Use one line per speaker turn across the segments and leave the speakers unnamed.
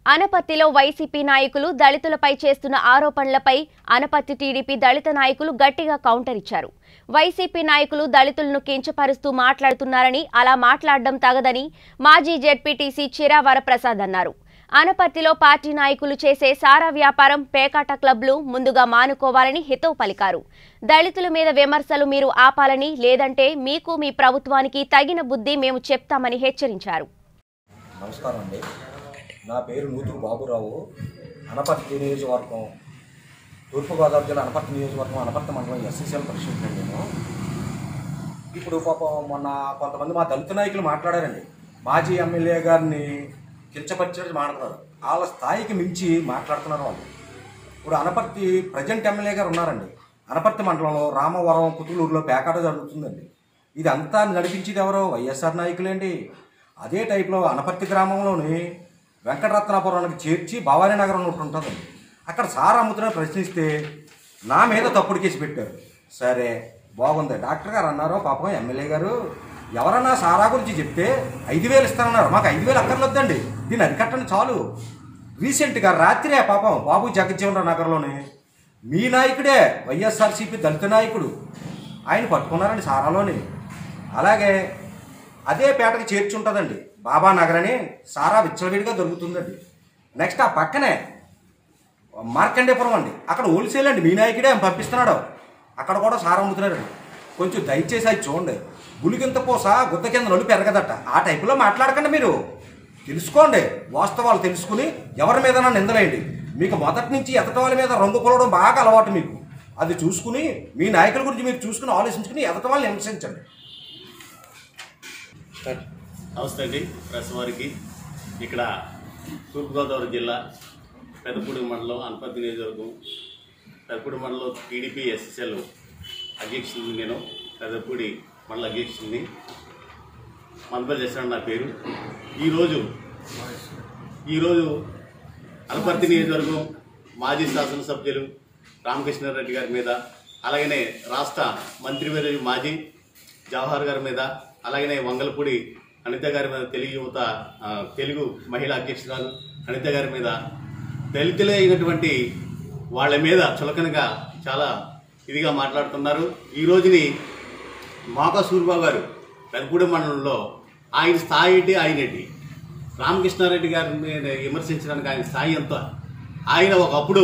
అనపత్తిలో YCP నాయకులు దళితులపై చేస్తున్న ఆరోపణలపై అనపత్తి టీడీపీ దళిత నాయకులు గట్టిగా కౌంటర్ ఇచ్చారు వైసీపీ నాయకులు దళితులను కించపరుస్తూ మాట్లాడుతున్నారని అలా మాట్లాడడం తగదని మాజీ జెడ్పీటీసీ చిరా వరప్రసాద్ అన్నారు అనపర్తిలో పార్టీ నాయకులు చేసే సారా వ్యాపారం పేకాట క్లబ్లు ముందుగా మానుకోవాలని హితవు పలికారు దళితుల మీద విమర్శలు మీరు ఆపాలని లేదంటే మీకు మీ ప్రభుత్వానికి తగిన బుద్ధి మేము చెప్తామని హెచ్చరించారు
నమస్కారం అండి నా పేరు నూతురు బాబురావు అనపర్తి నియోజకవర్గం తూర్పుగోదావరి జిల్లా అనపర్తి నియోజకవర్గం అనపర్తి మండలం ఎస్ఎస్ఎల్ పరిస్థితి అండి నేను ఇప్పుడు పాపం మొన్న కొంతమంది మా దళిత నాయకులు మాట్లాడారండి మాజీ ఎమ్మెల్యే గారిని కించపరిచినట్టు మాట్లాడుతున్నారు వాళ్ళ స్థాయికి మించి మాట్లాడుతున్నారు వాళ్ళు ఇప్పుడు అనపర్తి ప్రజెంట్ ఎమ్మెల్యే గారు ఉన్నారండి అనపర్తి మండలంలో రామవరం కుతులూరులో పేకాట జరుగుతుందండి ఇది అంతా నడిపించేది ఎవరో వైఎస్ఆర్ నాయకులేండి అదే టైప్లో అనపర్తి గ్రామంలోని వెంకటరత్నాపురానికి చేర్చి భవానీ నగరం ఒకటి ఉంటుందండి అక్కడ సార్ అమ్ముతున్న ప్రశ్నిస్తే నా మీద తప్పుడు కేసు పెట్టారు సరే బాగుంది డాక్టర్ గారు అన్నారు పాపం ఎమ్మెల్యే గారు ఎవరన్నా సారా గురించి చెప్తే ఐదు వేలు ఇస్తానన్నారు మాకు ఐదు వేలు అక్కర్లేదండి దీన్ని అరికట్టండి చాలు రీసెంట్గా రాత్రే పాపం బాబు జగజ్జీవనరావు నగర్లోనే మీ నాయకుడే వైఎస్ఆర్సీపీ దళిత నాయకుడు ఆయన పట్టుకున్నారండి సారాలోని అలాగే అదే పేటకి చేర్చుంటుందండి బాబా నగర్ అని సారా విచ్చలవిడిగా దొరుకుతుందండి నెక్స్ట్ ఆ పక్కనే మార్కండేపురం అండి అక్కడ హోల్సేల్ అండి మీ నాయకుడే ఆయన పంపిస్తున్నాడు అక్కడ కూడా సారా అమ్ముతున్నాడు కొంచెం దయచేసి అది చూడండి గులిగింత పూస గుద్ద కింద నలుపు ఎరగదట ఆ టైపులో మాట్లాడకండి మీరు తెలుసుకోండి వాస్తవాలు తెలుసుకుని ఎవరి మీద నిందలేయండి మీకు మొదటి నుంచి ఎదట వాళ్ళ మీద రంగు కొలవడం బాగా అలవాటు మీకు అది చూసుకుని మీ నాయకుల గురించి మీరు చూసుకుని ఆలోచించుకుని ఎదట వాళ్ళని హింసించండి
నమస్తే అండి ప్రెస్ వారికి ఇక్కడ తూర్పుగోదావరి జిల్లా పెద్దపూడి మండలం అనపర్తి నియోజకవర్గం పెద్దపూడి మండలం టీడీపీ ఎస్ఎస్ఎల్ అధ్యక్షుడిని నేను పెద్దపూడి మండల అధ్యక్షుడిని మనపల్లి చేస్తాను నా పేరు ఈరోజు ఈరోజు అనపర్తి నియోజకవర్గం మాజీ శాసనసభ్యులు రామకృష్ణారెడ్డి గారి మీద అలాగనే రాష్ట్ర మంత్రివర్యులు మాజీ జవహర్ గారి మీద అలాగనే వంగలపూడి అనిత గారి మీద తెలుగు యువత ఆ, తెలుగు మహిళా అధ్యక్షురాలు అనిత గారి మీద దళితులే అయినటువంటి వాళ్ళ మీద చులకనగా చాలా ఇదిగా మాట్లాడుతున్నారు ఈ రోజుని మోకా సూర్యబాబు గారు పెదపూడి మండలంలో ఆయన స్థాయి ఏంటి ఆయన ఏంటి రామకృష్ణారెడ్డి గారిని విమర్శించడానికి ఆయన స్థాయి ఎంత ఆయన ఒకప్పుడు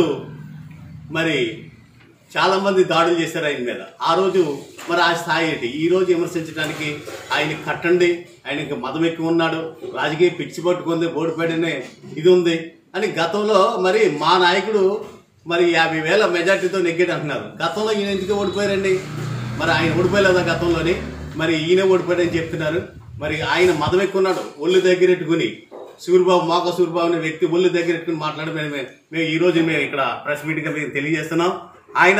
మరి చాలామంది దాడులు చేశారు ఆయన మీద ఆ రోజు మరి ఆ స్థాయి ఏంటి ఈ రోజు విమర్శించడానికి ఆయన కట్టండి ఆయనకి మతం ఎక్కువ ఉన్నాడు రాజకీయ పిచ్చి పట్టుకుంది ఓడిపోయాడనే ఇది ఉంది అని గతంలో మరి మా నాయకుడు మరి యాభై వేల మెజార్టీతో నెగ్గాడు అంటున్నారు గతంలో ఈయన ఎందుకు ఓడిపోయారండి మరి ఆయన ఓడిపోయలేదా గతంలోని మరి ఈయన ఓడిపోయాడని చెప్తున్నారు మరి ఆయన మదం ఎక్కున్నాడు ఒళ్ళు దగ్గరెట్టుకుని సూర్యబాబు మోక సూర్యబాబు అనే వ్యక్తి ఒళ్ళు దగ్గరెట్టుకుని మాట్లాడి మేము మేము ఈ రోజు మేము ఇక్కడ ప్రెస్ మీటింగ్ మీకు తెలియజేస్తున్నాం ఆయన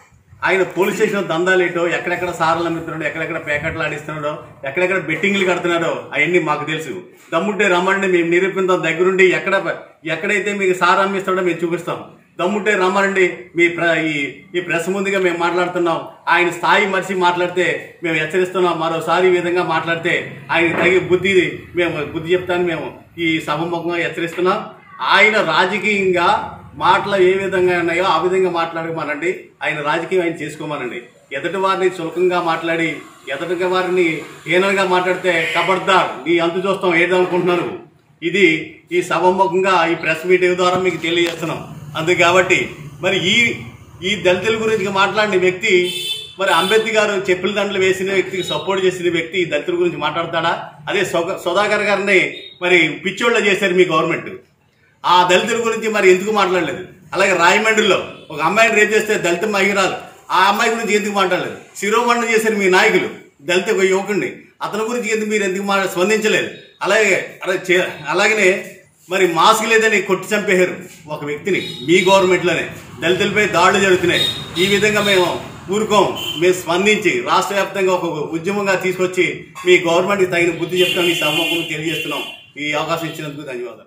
ఆయన పోలీస్ స్టేషన్ దందాలేటో ఎక్కడెక్కడ సార్లు అమ్ముతున్నాడో ఎక్కడెక్కడ ప్యాకెట్లు ఆడిస్తున్నాడో ఎక్కడెక్కడ బెట్టింగ్లు కడుతున్నాడో అవన్నీ మాకు తెలుసు దమ్ముంటే రమ్మండి మేము నిరూపిద్దాం దగ్గరుండి ఎక్కడ ఎక్కడైతే మీకు సార్ అమ్మిస్తాడో మేము చూపిస్తాం దమ్ముంటే రమ్మనండి మీ ప్ర ఈ ఈ ప్రెస్ ముందుగా మేము మాట్లాడుతున్నాం ఆయన స్థాయి మరిచి మాట్లాడితే మేము హెచ్చరిస్తున్నాం మరోసారి ఈ విధంగా మాట్లాడితే ఆయన తగి బుద్ధి మేము బుద్ధి చెప్తాను మేము ఈ సభముఖంగా హెచ్చరిస్తున్నాం ఆయన రాజకీయంగా మాటలు ఏ విధంగా ఉన్నాయో ఆ విధంగా మాట్లాడమనండి ఆయన రాజకీయం ఆయన చేసుకోమనండి ఎదుటి వారిని చులకంగా మాట్లాడి ఎదుటి వారిని హీనంగా మాట్లాడితే కబడ్దార్ నీ అంతు చూస్తాం ఏదనుకుంటున్నారు ఇది ఈ సభముఖంగా ఈ ప్రెస్ మీటింగ్ ద్వారా మీకు తెలియజేస్తున్నాం అందు కాబట్టి మరి ఈ ఈ దళితుల గురించి మాట్లాడిన వ్యక్తి మరి అంబేద్కర్ గారు చెప్పుల దండలు వేసిన వ్యక్తికి సపోర్ట్ చేసిన వ్యక్తి ఈ దళితుల గురించి మాట్లాడతాడా అదే సొగ- సుధాకర్ గారిని మరి పిచ్చోళ్ళ చేశారు మీ గవర్నమెంట్ ఆ దళితుల గురించి మరి ఎందుకు మాట్లాడలేదు అలాగే రాయమండ్రిలో ఒక అమ్మాయిని రేపు చేస్తే దళిత మహిళలు ఆ అమ్మాయి గురించి ఎందుకు మాట్లాడలేదు శిరోమండలం చేశారు మీ నాయకులు దళిత ఒక యువకుడిని అతని గురించి ఎందుకు మీరు ఎందుకు మా స్పందించలేదు అలాగే అలా చే- అలాగనే మరి మాస్క్ లేదని కొట్టి చంపేశారు ఒక వ్యక్తిని మీ గవర్నమెంట్లోనే దళితులపై దాడులు జరుగుతున్నాయి ఈ విధంగా మేము ఊరుకోం మేము స్పందించి రాష్ట్ర వ్యాప్తంగా ఒక ఉద్యమంగా తీసుకొచ్చి మీ గవర్నమెంట్కి తగిన బుద్ధి చెప్తాం ఈ సభకు తెలియజేస్తున్నాం ఈ అవకాశం ఇచ్చినందుకు ధన్యవాదాలు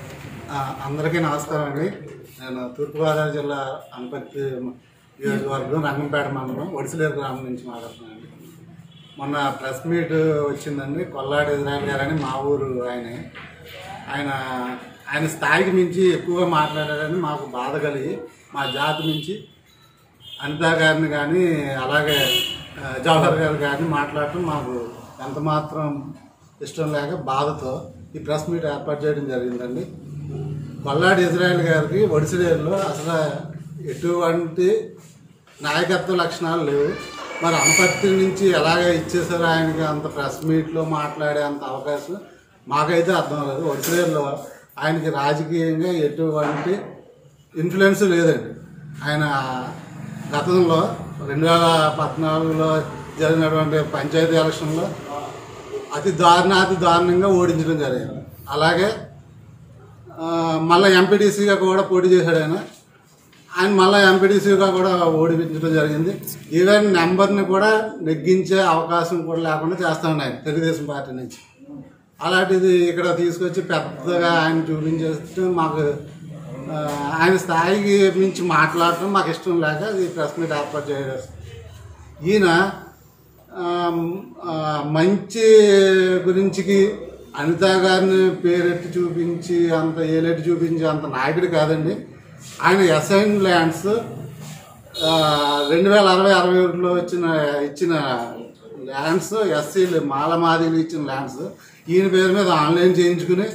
ఆ, అందరికీ నమస్కారం అండి నేను తూర్పుగోదావరి జిల్లా అనపర్తి నియోజకవర్గం రంగంపేట మండలం ఒడిసిలేరు గ్రామం నుంచి మాట్లాడుతున్నానండి మొన్న ప్రెస్ మీట్ వచ్చిందండి కొల్లాడి ఇజ్రాయల్ గారు అని మా ఊరు ఆయన ఆయన ఆయన స్థాయికి మించి ఎక్కువగా మాట్లాడారని మాకు బాధ కలిగి మా జాతి నుంచి అనిత గారిని కానీ అలాగే ఆ, జవహర్ గారు కానీ మాట్లాడటం మాకు ఎంత మాత్రం ఇష్టం లేక బాధతో ఈ ప్రెస్ మీట్ ఏర్పాటు చేయడం జరిగిందండి కొల్లాడి ఇజ్రాయెల్ గారికి ఒడిసిడేరులో అసలు ఎటువంటి నాయకత్వ లక్షణాలు లేవు మరి అనపర్తి నుంచి ఎలాగ ఇచ్చేసారు ఆయనకి అంత ప్రెస్ మీట్లో మాట్లాడే అంత అవకాశం మాకైతే అర్థం లేదు ఒడిసిడేరులో ఆయనకి రాజకీయంగా ఎటువంటి ఇన్ఫ్లుయెన్స్ లేదండి ఆయన గతంలో రెండు వేల పద్నాలుగులో జరిగినటువంటి పంచాయతీ ఎలక్షన్లో అతి దారుణాతి దారుణంగా ఓడించడం జరిగింది అలాగే ఆ, మళ్ళీ ఎంపీటీసీగా కూడా పోటీ చేశాడు ఆయన ఆయన మళ్ళీ ఎంపీటీసీగా కూడా ఓడిపించడం జరిగింది ఈవెన్ నెంబర్ని కూడా నెగ్గించే అవకాశం కూడా లేకుండా చేస్తా ఉన్నాయి తెలుగుదేశం పార్టీ నుంచి అలాంటిది ఇక్కడ తీసుకొచ్చి పెద్దగా ఆయన చూపించేస్తే మాకు ఆ, ఆయన స్థాయికి మించి మాట్లాడటం మాకు ఇష్టం లేక ఈ ప్రెస్ మీట్ ఏర్పాటు చేయడం ఈయన ఆమ్, ఆ, మంచి గురించికి అనిత గారిని పేరెత్తి చూపించి అంత ఏలెట్టి చూపించి అంత నాయకుడు కాదండి ఆయన ఎస్ఐన్ ల్యాండ్స్ ఆ, రెండు వేల అరవై అరవై ఒకటిలో వచ్చిన ఇచ్చిన ల్యాండ్స్ ఎస్సీలు మాలమాదిలు ఇచ్చిన ల్యాండ్స్ ఈయన పేరు మీద ఆన్లైన్ చేయించుకుని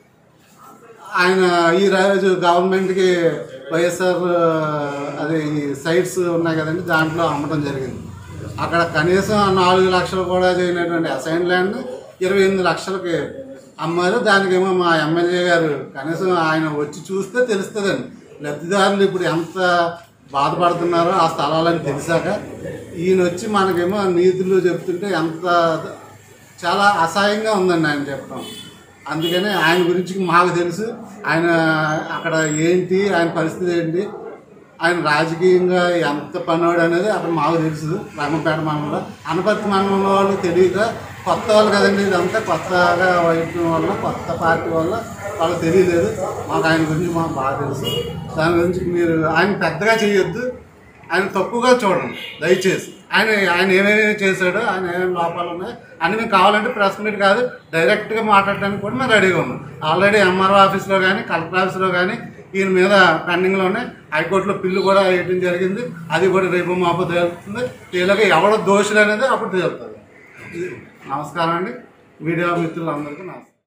ఆయన ఈ రోజు గవర్నమెంట్కి వైఎస్ఆర్ అదే ఈ సైట్స్ ఉన్నాయి కదండి దాంట్లో అమ్మడం జరిగింది అక్కడ కనీసం నాలుగు లక్షలు కూడా చేయనటువంటి అసైన్ ల్యాండ్ ఇరవై ఎనిమిది లక్షలకి అమ్మారు దానికేమో మా ఎమ్మెల్యే గారు కనీసం ఆయన వచ్చి చూస్తే తెలుస్తుందండి లబ్ధిదారులు ఇప్పుడు ఎంత బాధపడుతున్నారో ఆ స్థలాలని తెలిసాక ఈయన వచ్చి మనకేమో నీతులు చెప్తుంటే ఎంత చాలా అసహాయంగా ఉందండి ఆయన చెప్పడం అందుకని ఆయన గురించి మాకు తెలుసు ఆయన అక్కడ ఏంటి ఆయన పరిస్థితి ఏంటి ఆయన రాజకీయంగా ఎంత పనివాడు అనేది అక్కడ మాకు తెలుసు రంగంపేట మండలంలో అనపర్తి మండలంలో వాళ్ళు తెలియక కొత్త వాళ్ళు కదండి ఇదంతా కొత్తగా వైపు వల్ల కొత్త పార్టీ వల్ల వాళ్ళకి తెలియలేదు మాకు ఆయన గురించి మాకు బాగా తెలుసు దాని గురించి మీరు ఆయన పెద్దగా చేయొద్దు ఆయన తక్కువగా చూడండి దయచేసి ఆయన ఆయన ఏమేమి చేశాడో ఆయన ఏమేమి లోపాలు ఉన్నాయి అన్ని మీకు కావాలంటే ప్రెస్ మీట్ కాదు డైరెక్ట్గా మాట్లాడడానికి కూడా మేము రెడీగా ఉన్నాం ఆల్రెడీ ఎంఆర్ఓ ఆఫీస్లో కానీ కలెక్టర్ ఆఫీస్లో కానీ ఈయన మీద పెండింగ్లో ఉన్నాయి హైకోర్టులో పిల్లు కూడా వేయడం జరిగింది అది కూడా రేపు మాపు తేలుతుంది తేలక ఎవడో దోషులు అనేది అప్పుడు తేలుతుంది ఇది నమస్కారం అండి మీడియా మిత్రులందరికీ నమస్కారం